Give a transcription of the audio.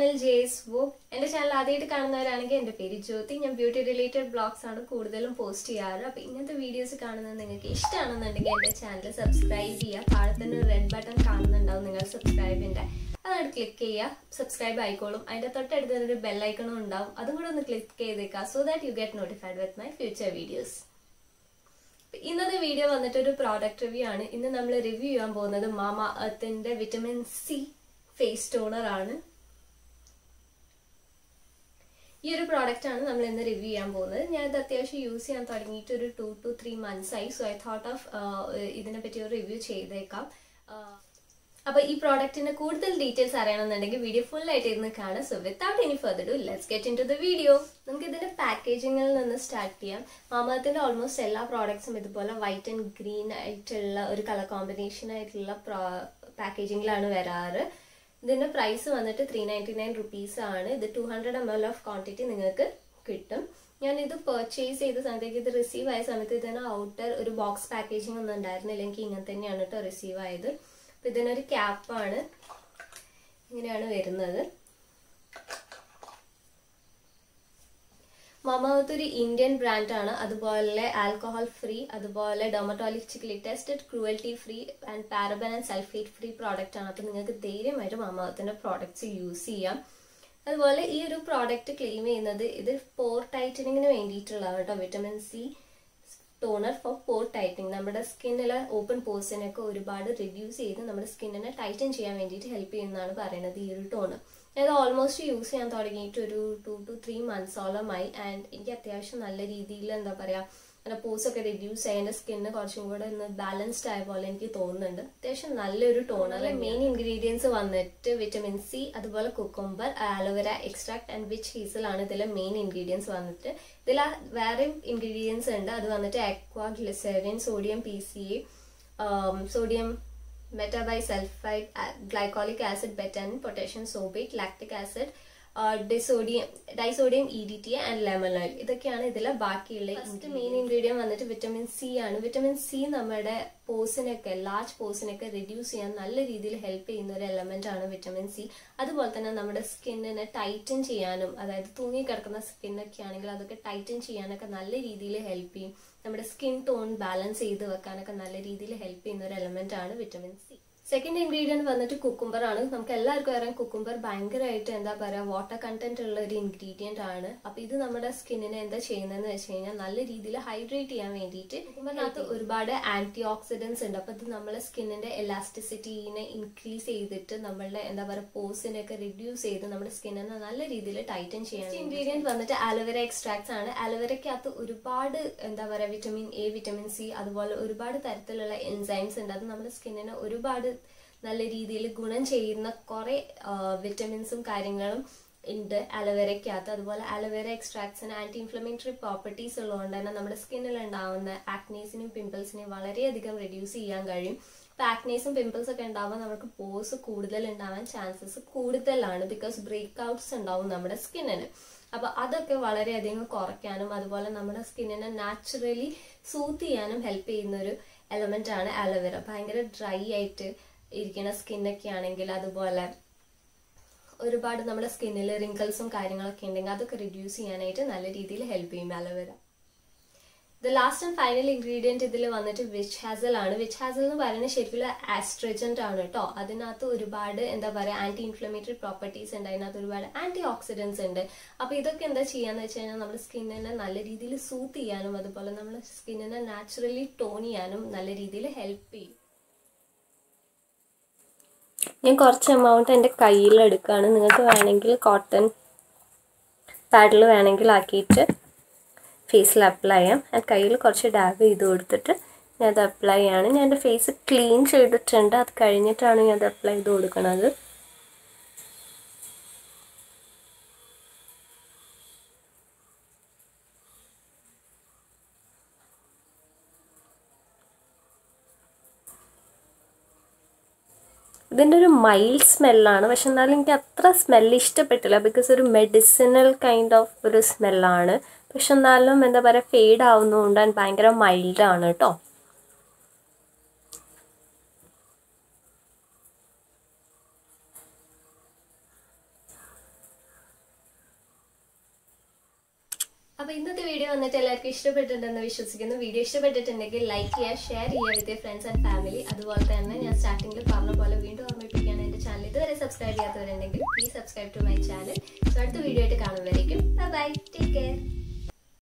channel ജേസ് book എൻ്റെ channel ആദ്യമായിട്ട് കാണുന്നവരാണെങ്കിൽ എൻ്റെ പേര് ജ്യോതി ഞാൻ ബ്യൂട്ടി റിലേറ്റഡ് ബ്ലോഗ്സ് ആണ് കൂടുതലും പോസ്റ്റ് ചെയ്യാറ് അപ്പോൾ ഇങ്ങനത്തെ വീഡിയോസ് കാണുന്നത് നിങ്ങൾക്ക് ഇഷ്ടമാണെന്നുണ്ടെങ്കിൽ എൻ്റെ ചാനൽ സബ്സ്ക്രൈബ് ചെയ്യുക താഴെ തന്നെ ഒരു റെഡ് ബട്ടൺ കാണുന്നുണ്ടാവും നിങ്ങൾ സബ്സ്ക്രൈബിൻ്റെ അതവിടെ ക്ലിക്ക് ചെയ്യുക സബ്സ്ക്രൈബ് ആയിക്കോളും അതിൻ്റെ തൊട്ടടുത്ത് തന്നെ ഒരു ബെല്ലൈക്കണും ഉണ്ടാവും അതും കൂടെ ഒന്ന് ക്ലിക്ക് ചെയ്തേക്കുക so that you get notified with my future videos ഇന്നത്തെ വീഡിയോ വന്നിട്ട് ഒരു പ്രോഡക്റ്റ് റിവ്യൂ ആണ് ഇന്ന് നമ്മൾ റിവ്യൂ ചെയ്യാൻ പോകുന്നത് മാമ എർത്തിന്റെ വിറ്റമിൻ സി ഫേസ് ടോണർ ആണ് ഈ ഒരു പ്രോഡക്റ്റ് ആണ് നമ്മൾ ഇന്ന് റിവ്യൂ ചെയ്യാൻ പോകുന്നത് ഞാൻ ഇത് അത്യാവശ്യം യൂസ് ചെയ്യാൻ തുടങ്ങിയിട്ട് ഒരു ടു ടു ത്രീ മന്ത്സ് ആയി സോ ഐ തോട്ട് ഓഫ് ഇതിനെ പറ്റി ഒരു റിവ്യൂ ചെയ്തേക്കാം അപ്പോൾ ഈ പ്രോഡക്റ്റിന്റെ കൂടുതൽ ഡീറ്റെയിൽസ് അറിയണമെന്നുണ്ടെങ്കിൽ വീഡിയോ ഫുൾ ആയിട്ട് ഇരുന്ന് കാണാം so without any further do let's get into the video നമുക്ക് ഇതിന്റെ പാക്കേജിങ്ങിൽ നിന്ന് സ്റ്റാർട്ട് ചെയ്യാം മാമത്തിന്റെ ഓൾമോസ്റ്റ് എല്ലാ പ്രോഡക്ട്സും ഇതുപോലെ വൈറ്റ് ആൻഡ് ഗ്രീൻ ആയിട്ടുള്ള ഒരു കളർ കോമ്പിനേഷൻ ആയിട്ടുള്ള പാക്കേജിങ്ങിലാണ് വരാറ് ഇതിന്റെ പ്രൈസ് വന്നിട്ട് ത്രീ നയൻറ്റി നയൻ റുപ്പീസ് ആണ് ഇത് two hundred M L of quantity നിങ്ങൾക്ക് കിട്ടും ഞാൻ ഇത് പർച്ചേസ് ചെയ്ത സമയത്തേക്ക് ഇത് റിസീവ് ആയ സമയത്ത് ഇതിന് ഔട്ടർ ഒരു ബോക്സ് പാക്കേജിംഗ് ഒന്നും ഉണ്ടായിരുന്നില്ല എനിക്ക് ഇങ്ങനെ തന്നെയാണ് കേട്ടോ റിസീവ് ആയത് അപ്പം ഇതിനൊരു ക്യാപ്പാണ് ഇങ്ങനെയാണ് വരുന്നത് മമാവത്ത് ഒരു ഇന്ത്യൻ ബ്രാൻഡാണ് അതുപോലെ ആൽക്കഹോൾ ഫ്രീ അതുപോലെ dermatologically tested cruelty free and paraben and sulphate free product ആണ് അപ്പം നിങ്ങൾക്ക് ധൈര്യമായിട്ട് മമാവത്തിൻ്റെ പ്രോഡക്റ്റ്സ് യൂസ് ചെയ്യാം അതുപോലെ ഈ ഒരു പ്രോഡക്റ്റ് ക്ലെയിം ചെയ്യുന്നത് ഇത് പോർ ടൈറ്റനിങ്ങിന് വേണ്ടിയിട്ടുള്ളതാണ് കേട്ടോ vitamin C toner for pore tightening നമ്മുടെ സ്കിന്നിലെ ഓപ്പൺ പോർസിനൊക്കെ ഒരുപാട് റിഡ്യൂസ് ചെയ്ത് നമ്മുടെ സ്കിന്നിനെ ടൈറ്റൻ ചെയ്യാൻ വേണ്ടിയിട്ട് ഹെൽപ്പ് ചെയ്യുന്നതാണ് പറയുന്നത് ഈ ഒരു ടോണർ ഞാനത് ഓൾമോസ്റ്റ് യൂസ് ചെയ്യാൻ തുടങ്ങിയിട്ട് ഒരു ടു ടു ത്രീ മന്ത്സോളമായി ആൻഡ് എനിക്ക് അത്യാവശ്യം നല്ല രീതിയിൽ എന്താ പറയുക അങ്ങനെ പോസൊക്കെ റിഡ്യൂസ് ആയി എൻ്റെ സ്കിന്ന് കുറച്ചും കൂടെ ഒന്ന് ബാലൻസ്ഡ് ആയ പോലെ എനിക്ക് തോന്നുന്നുണ്ട് അത്യാവശ്യം നല്ലൊരു ടോണർ മെയിൻ ഇൻഗ്രീഡിയൻസ് വന്നിട്ട് വിറ്റമിൻ സി അതുപോലെ cucumber aloe vera extract and witch ഹീസിലാണ് ഇതിലെ മെയിൻ ഇൻഗ്രീഡിയൻസ് വന്നിട്ട് ഇതിൽ വേറെയും ഇൻഗ്രീഡിയൻസ് ഉണ്ട് അത് വന്നിട്ട് aqua glycerin sodium P C A sodium metabisulfite, glycolic acid, betanin, potassium sorbate, lactic acid, disodium disodium E D T and lemon oil ഇതൊക്കെയാണ് ഇതിലെ ബാക്കിയുള്ള ഫസ്റ്റ് മെയിൻ ഇൻഗ്രീഡിയൻ വന്നിട്ട് വിറ്റമിൻ സി ആണ് വിറ്റമിൻ സി നമ്മുടെ പോസിനൊക്കെ ലാർജ് പോസിനൊക്കെ റിഡ്യൂസ് ചെയ്യാൻ നല്ല രീതിയിൽ ഹെൽപ്പ് ചെയ്യുന്ന ഒരു എലമെന്റ് ആണ് വിറ്റമിൻ സി അതുപോലെ തന്നെ നമ്മുടെ സ്കിന്നിനെ ടൈറ്റൻ ചെയ്യാനും അതായത് തൂങ്ങി കിടക്കുന്ന സ്കിന്നൊക്കെ ആണെങ്കിൽ അതൊക്കെ ടൈറ്റൻ ചെയ്യാനൊക്കെ നല്ല രീതിയിൽ ഹെൽപ്പ് ചെയ്യും നമ്മുടെ സ്കിൻ ടോൺ ബാലൻസ് ചെയ്ത് വെക്കാനൊക്കെ നല്ല രീതിയിൽ ഹെൽപ്പ് ചെയ്യുന്ന ഒരു എലമെന്റ് ആണ് വിറ്റമിൻ സി സെക്കൻഡ് ഇൻഗ്രീഡിയൻറ്റ് വന്നിട്ട് കുക്കുംബർ ആണ് നമുക്ക് എല്ലാവർക്കും അറിയാം കുക്കുംബർ ഭയങ്കരമായിട്ട് എന്താ പറയുക വാട്ടർ കണ്ടന്റ് ഉള്ള ഒരു ഇൻഗ്രീഡിയന്റ് ആണ് അപ്പൊ ഇത് നമ്മുടെ സ്കിന്നിനെ എന്താ ചെയ്യുന്നതെന്ന് വെച്ച് കഴിഞ്ഞാൽ നല്ല രീതിയിൽ ഹൈഡ്രേറ്റ് ചെയ്യാൻ വേണ്ടിയിട്ട് കുക്കുംബറിനകത്ത് ഒരുപാട് ആന്റി ഓക്സിഡൻസ് ഉണ്ട് അപ്പൊ ഇത് നമ്മളെ സ്കിന്നിന്റെ എലാസ്റ്റിസിറ്റീനെ ഇൻക്രീസ് ചെയ്തിട്ട് നമ്മളുടെ എന്താ പറയുക പോസിനൊക്കെ റിഡ്യൂസ് ചെയ്ത് നമ്മുടെ സ്കിന്നിനെ നല്ല രീതിയിൽ ടൈറ്റൻ ചെയ്യാൻ ഇൻഗ്രീഡിയൻറ്റ് വന്നിട്ട് ആലോവേര എക്സ്ട്രാക്ട്സ് ആണ് ആലോവേരക്കകത്ത് ഒരുപാട് എന്താ പറയുക വിറ്റമിൻ എ വിറ്റമിൻ സി അതുപോലെ ഒരുപാട് തരത്തിലുള്ള എൻസൈംസ് ഉണ്ട് അത് നമ്മുടെ സ്കിന്നിനെ ഒരുപാട് നല്ല രീതിയിൽ ഗുണം ചെയ്യുന്ന കുറേ വിറ്റമിൻസും കാര്യങ്ങളും ഉണ്ട് അലോവേരയ്ക്കകത്ത് അതുപോലെ അലോവേര എക്സ്ട്രാക്ട്സിന് ആന്റി ഇൻഫ്ലമേറ്ററി പ്രോപ്പർട്ടീസ് ഉള്ളതുകൊണ്ട് തന്നെ നമ്മുടെ സ്കിന്നിൽ ഉണ്ടാവുന്ന ആക്നീസിനെയും പിമ്പിൾസിനെയും വളരെയധികം റെഡ്യൂസ് ചെയ്യാൻ കഴിയും ഇപ്പം ആക്നീസും പിമ്പിൾസ് ഒക്കെ ഉണ്ടാവുമ്പോൾ നമുക്ക് പോസ് കൂടുതൽ ഉണ്ടാവാൻ ചാൻസസ് കൂടുതലാണ് ബിക്കോസ് ബ്രേക്ക് ഔട്ട്സ് ഉണ്ടാവും നമ്മുടെ സ്കിന്നിന് അപ്പോൾ അതൊക്കെ വളരെയധികം കുറയ്ക്കാനും അതുപോലെ നമ്മുടെ സ്കിന്നിനെ നാച്ചുറലി സൂത്ത് ചെയ്യാനും ഹെൽപ്പ് ചെയ്യുന്ന ഒരു എലമെന്റ് ആണ് അലോവേര ഭയങ്കര ഡ്രൈ ആയിട്ട് ഇരിക്കുന്ന സ്കിന്നൊക്കെ ആണെങ്കിൽ അതുപോലെ ഒരുപാട് നമ്മുടെ സ്കിന്നിൽ റിങ്കിൾസും കാര്യങ്ങളൊക്കെ ഉണ്ടെങ്കിൽ അതൊക്കെ റിഡ്യൂസ് ചെയ്യാനായിട്ട് നല്ല രീതിയിൽ ഹെൽപ്പ് ചെയ്യും aloe vera the last and final ingredient ഇതിൽ വന്നിട്ട് വിച്ച് ഹാസൽ ആണ് വിച്ച് ഹാസൽ എന്ന് പറയുന്നത് ശരിക്കും ആസ്ട്രജന്റ് ആണ് കേട്ടോ അതിനകത്ത് ഒരുപാട് എന്താ പറയുക ആന്റി ഇൻഫ്ലമേറ്ററി പ്രോപ്പർട്ടീസ് ഉണ്ട് അതിനകത്ത് ഒരുപാട് ആന്റി ഓക്സിഡൻസ് ഉണ്ട് അപ്പോൾ ഇതൊക്കെ എന്താ ചെയ്യാന്ന് വെച്ച് കഴിഞ്ഞാൽ നമ്മുടെ സ്കിന്നിനെ നല്ല രീതിയിൽ സൂത്ത് ചെയ്യാനും അതുപോലെ നമ്മുടെ സ്കിന്നിനെ നാച്ചുറലി ടോൺ ചെയ്യാനും നല്ല രീതിയിൽ ഹെൽപ്പ് ചെയ്യും ഞാൻ കുറച്ച് എമൗണ്ട് എൻ്റെ കയ്യിൽ എടുക്കുകയാണ് നിങ്ങൾക്ക് വേണമെങ്കിൽ കോട്ടൺ പാഡിൽ വേണമെങ്കിൽ ആക്കിയിട്ട് ഫേസിൽ അപ്ലൈ ചെയ്യാം ഞാൻ കയ്യിൽ കുറച്ച് ഡാബ് ചെയ്ത് കൊടുത്തിട്ട് ഞാൻ അത് അപ്ലൈ ചെയ്യാണ് ഞാൻ എൻ്റെ ഫേസ് ക്ലീൻ ചെയ്തിട്ടുണ്ട് അത് കഴിഞ്ഞിട്ടാണ് ഞാൻ അത് അപ്ലൈ ചെയ്ത് കൊടുക്കുന്നത് ഇതിൻ്റെ ഒരു മൈൽഡ് സ്മെല്ലാണ് പക്ഷെ എന്നാലും എനിക്ക് അത്ര സ്മെല്ല് ഇഷ്ടപ്പെട്ടില്ല ബിക്കോസ് ഒരു മെഡിസിനൽ കൈൻഡ് ഓഫ് ഒരു സ്മെല്ലാണ് പക്ഷെ എന്നാലും എന്താ പറയുക ഫെയ്ഡ് ആവുന്നതുകൊണ്ട് അത് ഭയങ്കര മൈൽഡാണ് കേട്ടോ അപ്പൊ ഇന്നത്തെ വീഡിയോ വന്നിട്ട് എല്ലാവർക്കും ഇഷ്ടപ്പെട്ടിട്ടുണ്ടെന്ന് വിശ്വസിക്കുന്നു വീഡിയോ ഇഷ്ടപ്പെട്ടിട്ടുണ്ടെങ്കിൽ ലൈക്ക് ചെയ്യുക ഷെയർ ചെയ്യുക വിത്ത് ഫ്രണ്ട്സ് ആൻഡ് ഫാമിലി അതുപോലെ തന്നെ ഞാൻ സ്റ്റാർട്ടിംഗിൽ പറഞ്ഞ പോലെ വീണ്ടും ഓർമ്മിപ്പിക്കുകയാണ് എന്റെ ചാനൽ ഇതുവരെ സബ്സ്ക്രൈബ് ചെയ്യാത്തവരുണ്ടെങ്കിൽ please subscribe to my channel so അടുത്ത വീഡിയോ ആയിട്ട് കാണുന്നവരേക്കും ബൈ ടേക്ക് കെയർ